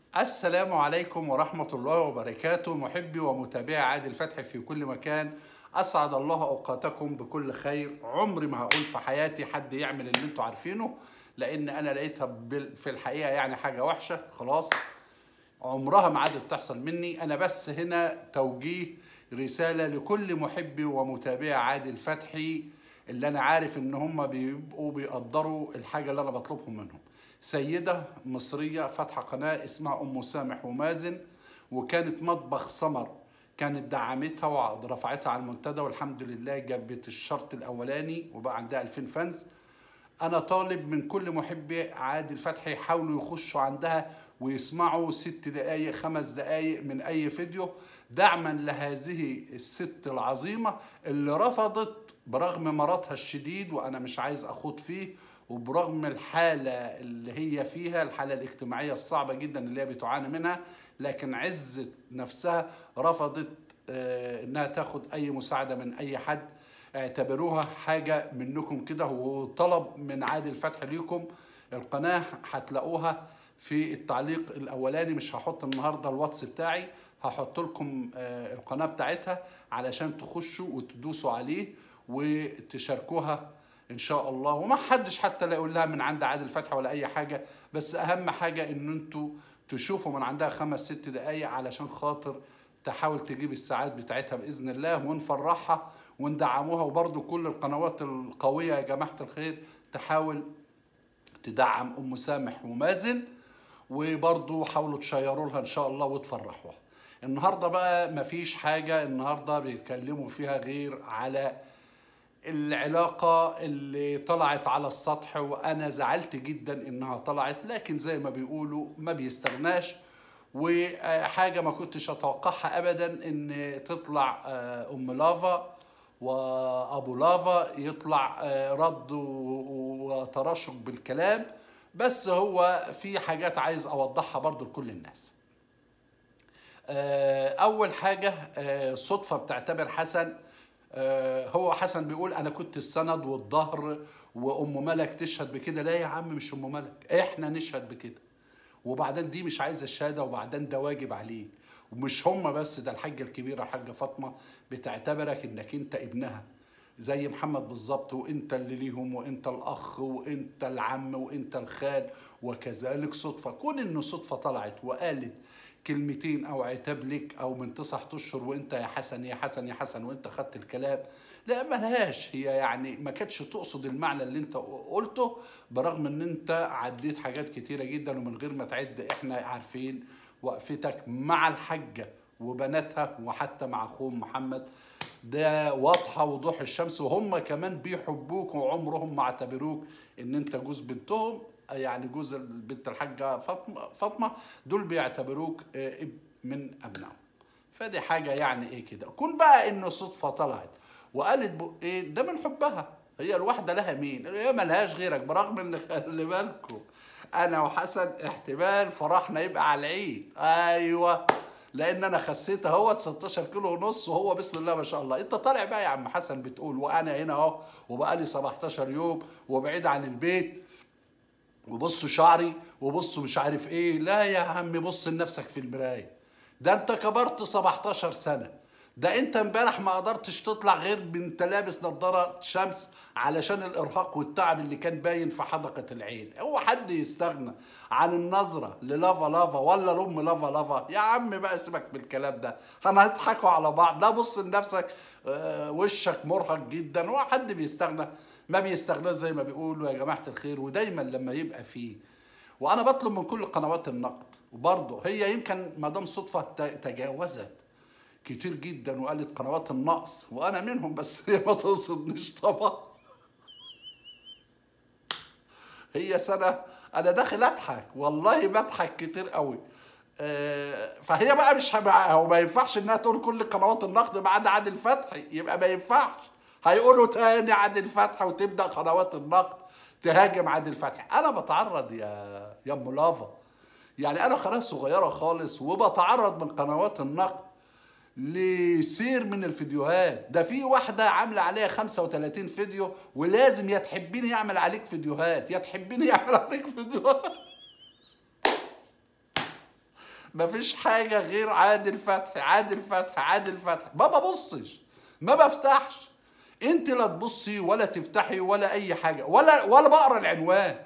السلام عليكم ورحمة الله وبركاته محبي ومتابعي عادل فتحي في كل مكان أسعد الله أوقاتكم بكل خير عمري ما هقول في حياتي حد يعمل اللي انتوا عارفينه لأن أنا لقيتها بال- في الحقيقة يعني حاجة وحشة خلاص عمرها ما عادت تحصل مني أنا بس هنا توجيه رسالة لكل محبي ومتابعي عادل فتحي اللي أنا عارف إن هم بيبقوا بيقدروا الحاجة اللي أنا بطلبهم منهم سيدة مصرية فاتحة قناة اسمها أم سامح ومازن وكانت مطبخ سمر كانت دعمتها ورفعتها على المنتدى والحمد لله جابت الشرط الأولاني وبقى عندها 2000 فانز انا طالب من كل محبي عادل فتحي يحاولوا يخشوا عندها ويسمعوا ست دقايق خمس دقايق من اي فيديو دعما لهذه الست العظيمة اللي رفضت برغم مرضها الشديد وانا مش عايز اخوض فيه وبرغم الحالة اللي هي فيها الحالة الاجتماعية الصعبة جدا اللي هي بتعاني منها لكن عزت نفسها رفضت آه، انها تاخد اي مساعدة من اي حد اعتبروها حاجة منكم كده وطلب من عادل فتحي ليكم القناة هتلاقوها في التعليق الأولاني مش هحط النهاردة الواتس بتاعي هحط لكم آه، القناة بتاعتها علشان تخشوا وتدوسوا عليه وتشاركوها ان شاء الله وما حدش حتى لا يقول لها من عند عادل فتحي ولا اي حاجه بس اهم حاجه ان انتوا تشوفوا من عندها خمس ست دقايق علشان خاطر تحاول تجيب الساعات بتاعتها باذن الله ونفرحها وندعموها وبرضو كل القنوات القويه يا جماعه الخير تحاول تدعم ام سامح ومازن وبرضو حاولوا تشيروا لها ان شاء الله وتفرحوها النهارده بقى مفيش حاجه النهارده بيتكلموا فيها غير على العلاقة اللي طلعت على السطح وأنا زعلت جدا إنها طلعت لكن زي ما بيقولوا ما بيستغناش وحاجة ما كنتش أتوقعها أبدا إن تطلع آه، أم لافا وأبو لافا يطلع آه، رد و- وترشق بالكلام بس هو في حاجات عايز أوضحها برضو لكل الناس آه، اول حاجه آه، صدفه بتعتبر حسن آه، هو حسن بيقول انا كنت السند والظهر وام ملك تشهد بكده لا يا عم مش ام ملك احنا نشهد بكده وبعدين دي مش عايزه الشهاده وبعدين ده واجب عليك ومش هم بس ده الحاجه الكبيره الحاجه فاطمه بتعتبرك انك انت ابنها زي محمد بالظبط وانت اللي ليهم وانت الاخ وانت العم وانت الخال وكذلك صدفه كون انه صدفه طلعت وقالت كلمتين او عتاب لك او من تسعة اشهر وانت يا حسن يا حسن يا حسن وانت خدت الكلام لا ملهاش هي يعني ما كانتش تقصد المعنى اللي انت قلته برغم ان انت عديت حاجات كتيره جدا ومن غير ما تعد احنا عارفين وقفتك مع الحاجه وبناتها وحتى مع اخوهم محمد ده واضحه وضوح الشمس وهم كمان بيحبوك وعمرهم ما اعتبروك ان انت جوز بنتهم يعني جوز بنت الحاجه فاطمه فاطمه دول بيعتبروك آه، اب من ابنائهم فدي حاجه يعني ايه كده كون بقى ان صدفه طلعت وقالت ب- ايه ده من حبها هي الواحده لها مين هي ملهاش غيرك برغم ان خلي بالكم انا وحسن احتمال فرحنا يبقى على العيد ايوه لان انا خسيت اهو 16 كيلو ونص وهو بسم الله ما شاء الله انت طالع بقى يا عم حسن بتقول وانا هنا اهو وبقالي 17 يوم وبعيد عن البيت وبصوا شعري وبصوا مش عارف ايه لا يا عم بص لنفسك في المرايه ده انت كبرت 17 سنه ده انت امبارح ما قدرتش تطلع غير بنت لابس نظاره شمس علشان الارهاق والتعب اللي كان باين في حدقه العين هو حد يستغنى عن النظره للافا لافا ولا لام لافا لافا يا عم بقى سيبك بالكلام ده هنضحكوا على بعض لا بص لنفسك آه، وشك مرهق جدا هو حد بيستغنى ما بيستغناش زي ما بيقولوا يا جماعه الخير ودايما لما يبقى فيه وانا بطلب من كل قنوات النقد وبرضه هي يمكن مدام صدفه ت- تجاوزت كتير جدا وقالت قنوات النقص وانا منهم بس هي ما تقصدنيش طبعا هي سنه انا داخل اضحك والله بضحك كتير قوي آه، فهي بقى مش هبقى هو ما ينفعش انها تقول كل قنوات النقد ما عدا عادل فتحي يبقى ما ينفعش هيقولوا تاني عادل فتحي وتبدا قنوات النقد تهاجم عادل فتحي انا بتعرض يا يا ام لافا يعني انا قناه صغيره خالص وبتعرض من قنوات النقد لسير من الفيديوهات ده في واحدة عاملة عليها 35 فيديو ولازم يا تحبيني يعمل عليك فيديوهات يا تحبيني يعمل عليك فيديوهات مفيش حاجه غير عادل فتحي عادل فتحي عادل فتحي ما ببصش ما بفتحش انت لا تبصي ولا تفتحي ولا اي حاجه ولا ولا بقرا العنوان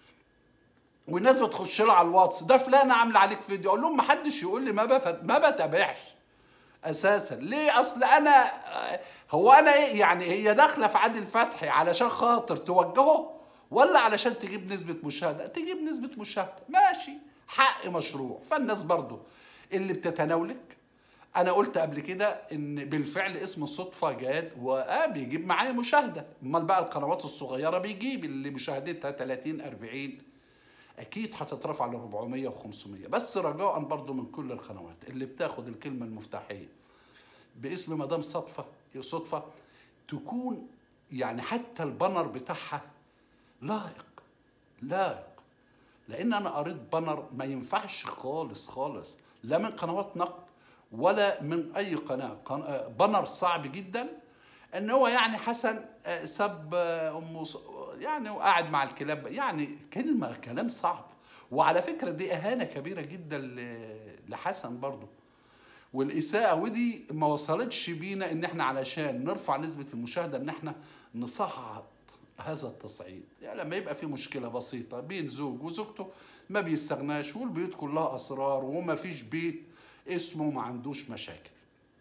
والناس بتخش لها على الواتس ده فلان عامل عليك فيديو اقول لهم ما حدش يقول لي ما بفت ما بتابعش اساسا ليه اصل انا هو انا ايه يعني هي داخله في عادل فتحي علشان خاطر توجهه ولا علشان تجيب نسبه مشاهده تجيب نسبه مشاهده ماشي حق مشروع فالناس برضو اللي بتتناولك انا قلت قبل كده ان بالفعل اسم الصدفه جاد واه بيجيب معايا مشاهده امال بقى القنوات الصغيره بيجيب اللي مشاهدتها 30 40 اكيد هتترفع ل 400 و500 بس رجاء برضو من كل القنوات اللي بتاخد الكلمه المفتاحيه باسم مدام صدفه صدفه تكون يعني حتى البانر بتاعها لائق لائق لان انا قريت بانر ما ينفعش خالص خالص لا من قنوات نقد ولا من اي قناه قن- بانر صعب جدا ان هو يعني حسن آه، سب آه، ام ص- يعني وقاعد مع الكلاب يعني كلمه كلام صعب وعلى فكره دي اهانه كبيره جدا ل- لحسن برضه والاساءه ودي ما وصلتش بينا ان احنا علشان نرفع نسبه المشاهده ان احنا نصعد هذا التصعيد يعني لما يبقى في مشكله بسيطه بين زوج وزوجته ما بيستغناش والبيوت كلها اسرار وما فيش بيت اسمه ما عندوش مشاكل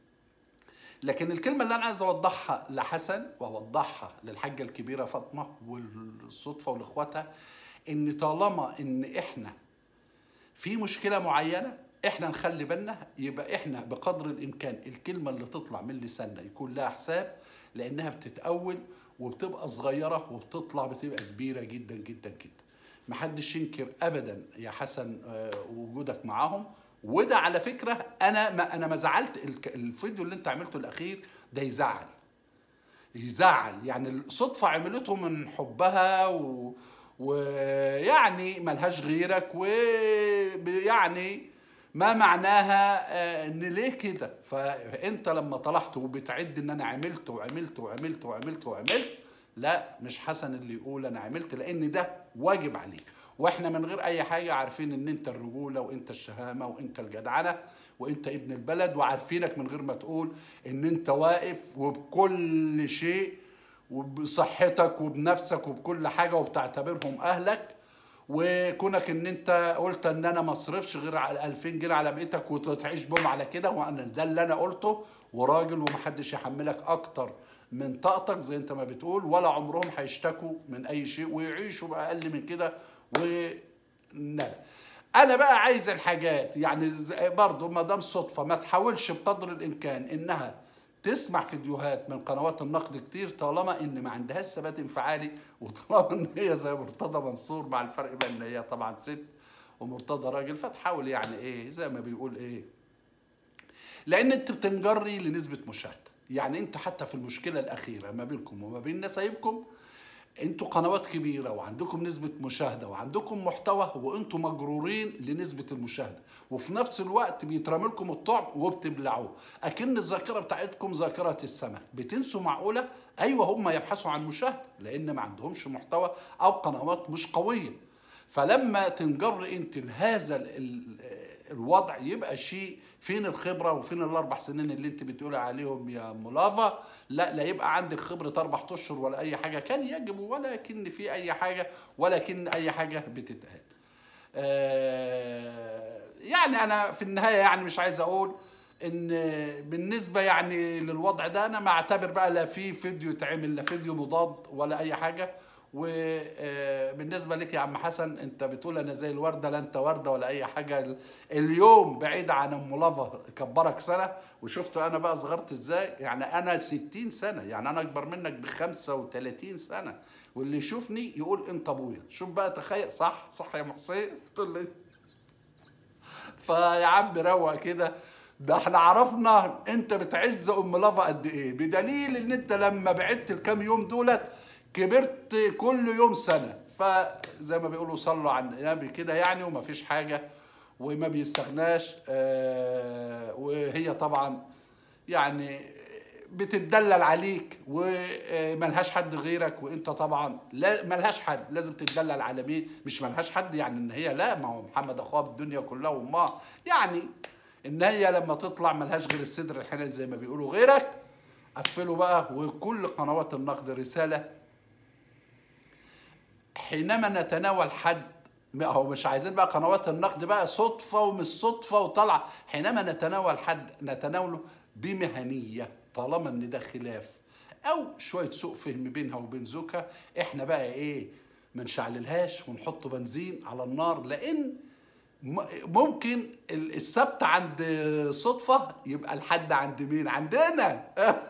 لكن الكلمه اللي انا عايز اوضحها لحسن واوضحها للحاجه الكبيره فاطمه والصدفه ولاخواتها ان طالما ان احنا في مشكله معينه احنا نخلي بالنا يبقى احنا بقدر الامكان الكلمه اللي تطلع من لساننا يكون لها حساب لانها بتتاول وبتبقى صغيره وبتطلع بتبقى كبيره جدا جدا جدا محدش ينكر ابدا يا حسن آه، وجودك معاهم وده على فكره انا ما انا ما زعلت الك- الفيديو اللي انت عملته الاخير ده يزعل يزعل يعني الصدفة عملته من حبها و... ويعني ملهاش غيرك ويعني ما معناها آه، ان ليه كده فانت لما طلعت وبتعد ان انا عملت وعملت وعملت وعملت وعملت لا مش حسن اللي يقول انا عملت لان ده واجب عليك واحنا من غير اي حاجه عارفين ان انت الرجوله وانت الشهامه وانت الجدعنه وانت ابن البلد وعارفينك من غير ما تقول ان انت واقف وبكل شيء وبصحتك وبنفسك وبكل حاجه وبتعتبرهم اهلك وكونك ان انت قلت ان انا ما اصرفش غير على 2000 جنيه على بيتك وتعيش بهم على كده وانا ده اللي انا قلته وراجل ومحدش يحملك اكتر من طاقتك زي انت ما بتقول ولا عمرهم هيشتكوا من اي شيء ويعيشوا باقل من كده و لا انا بقى عايز الحاجات يعني زي- برضو ما دام صدفه ما تحاولش بقدر الامكان انها تسمع فيديوهات من قنوات النقد كتير طالما ان ما عندهاش ثبات انفعالي وطالما ان هي زي مرتضى منصور مع الفرق بين ان هي طبعا ست ومرتضى راجل فتحاول يعني ايه زي ما بيقول ايه لان انت بتنجري لنسبه مشاهده يعني انت حتى في المشكله الاخيره ما بينكم وما بين نسايبكم انتوا قنوات كبيره وعندكم نسبه مشاهده وعندكم محتوى وانتوا مجرورين لنسبه المشاهده وفي نفس الوقت بيترمي لكم الطعم وبتبلعوه اكن الذاكره بتاعتكم ذاكره السمك بتنسوا معقوله ايوه هم يبحثوا عن مشاهده لان ما عندهمش محتوى او قنوات مش قويه فلما تنجر انت لهذا ال- ال- الوضع يبقى شيء فين الخبره وفين الاربع سنين اللي انت بتقولي عليهم يا ملافا لا لا يبقى عندك خبره اربع اشهر ولا اي حاجه كان يجب ولكن في اي حاجه ولكن اي حاجه بتتقال آه، يعني انا في النهايه يعني مش عايز اقول ان بالنسبه يعني للوضع ده انا ما اعتبر بقى لا في فيديو يتعمل لا فيديو مضاد ولا اي حاجه وبالنسبه لك يا عم حسن انت بتقول انا زي الورده لا انت ورده ولا اي حاجه اليوم بعيد عن ام لافا كبرك سنه وشفت انا بقى صغرت ازاي يعني انا 60 سنه يعني انا اكبر منك ب 35 سنه واللي يشوفني يقول انت ابويا شوف بقى تخيل صح صح يا محسين تقول لي فيا عم روق كده ده احنا عرفنا انت بتعز ام لافا قد ايه بدليل ان انت لما بعدت الكام يوم دولت كبرت كل يوم سنه فزي ما بيقولوا صلوا على النبي كده يعني وما فيش حاجه وما بيستغناش آه وهي طبعا يعني بتتدلل عليك وملهاش حد غيرك وانت طبعا لا ملهاش حد لازم تتدلل على مين مش ملهاش حد يعني ان هي لا ما هو محمد اخوها بالدنيا كلها وامها يعني ان هي لما تطلع ملهاش غير الصدر الحنين زي ما بيقولوا غيرك قفلوا بقى وكل قنوات النقد رساله حينما نتناول حد هو مش عايزين بقى قنوات النقد بقى صدفة ومش صدفة وطلع حينما نتناول حد نتناوله بمهنية طالما ان ده خلاف او شوية سوء فهم بينها وبين زوجها احنا بقى ايه ما نشعللهاش ونحط بنزين على النار لان ممكن السبت عند صدفة يبقى الحد عند مين عندنا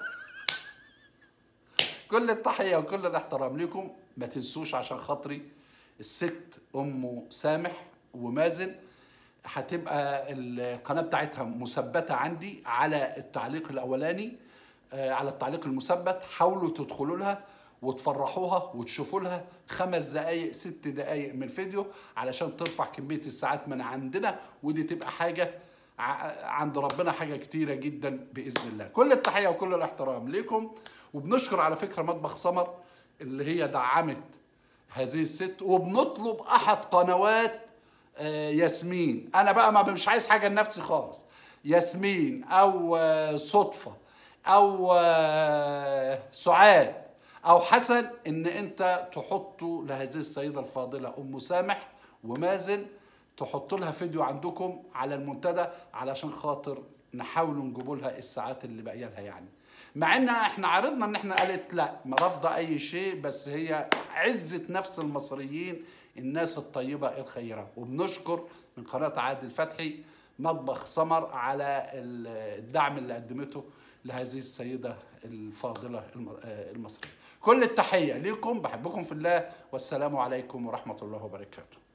كل التحية وكل الاحترام لكم ما تنسوش عشان خاطري الست ام سامح ومازن هتبقى القناه بتاعتها مثبته عندي على التعليق الاولاني على التعليق المثبت حاولوا تدخلوا لها وتفرحوها وتشوفوا لها خمس دقايق ست دقايق من الفيديو علشان ترفع كميه الساعات من عندنا ودي تبقى حاجه عند ربنا حاجه كتيره جدا باذن الله كل التحيه وكل الاحترام ليكم وبنشكر على فكره مطبخ سمر اللي هي دعمت هذه الست وبنطلب احد قنوات ياسمين انا بقى ما مش عايز حاجه لنفسي خالص ياسمين او صدفه او سعاد او حسن ان انت تحطوا لهذه السيده الفاضله ام سامح ومازن تحطوا لها فيديو عندكم على المنتدى علشان خاطر نحاولوا نجيبوا لها الساعات اللي باقيه لها يعني مع ان احنا عرضنا ان احنا قالت لا ما رافضه اي شيء بس هي عزه نفس المصريين الناس الطيبه الخيره وبنشكر من قناه عادل فتحي مطبخ سمر على الدعم اللي قدمته لهذه السيده الفاضله المصريه كل التحيه ليكم بحبكم في الله والسلام عليكم ورحمه الله وبركاته